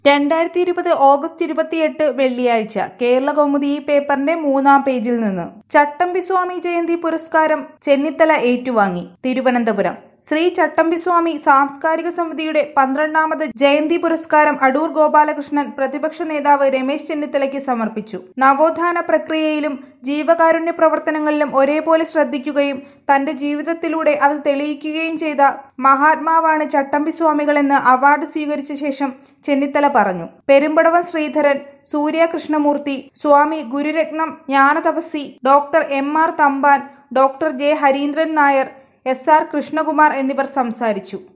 രണ്ടായിരത്തി ഇരുപത് ഓഗസ്റ്റ് ഇരുപത്തിയെട്ട് വെള്ളിയാഴ്ച കേരള കൗമുദി ഈ പേപ്പറിന്റെ മൂന്നാം പേജിൽ നിന്ന് ചട്ടമ്പിസ്വാമി ജയന്തി പുരസ്കാരം ചെന്നിത്തല ഏറ്റുവാങ്ങി തിരുവനന്തപുരം ശ്രീ ചട്ടമ്പിസ്വാമി സാംസ്കാരിക സമിതിയുടെ പന്ത്രണ്ടാമത് ജയന്തി പുരസ്കാരം അടൂർ ഗോപാലകൃഷ്ണൻ പ്രതിപക്ഷ നേതാവ് രമേശ് ചെന്നിത്തലയ്ക്ക് സമർപ്പിച്ചു നവോത്ഥാന പ്രക്രിയയിലും ജീവകാരുണ്യ പ്രവർത്തനങ്ങളിലും ഒരേപോലെ ശ്രദ്ധിക്കുകയും തന്റെ ജീവിതത്തിലൂടെ അത് തെളിയിക്കുകയും ചെയ്ത മഹാത്മാവാണ് ചട്ടമ്പിസ്വാമികളെന്ന് അവാർഡ് സ്വീകരിച്ച ശേഷം ചെന്നിത്തല പറഞ്ഞു Perumbadavan Sreedharan Surya Krishnamoorthy Swami Gururatnam Jnanathapaswi doctor M R Thampan doctor J Harindran Nair S R Krishnakumar എന്നിവർ സംസാരിച്ചു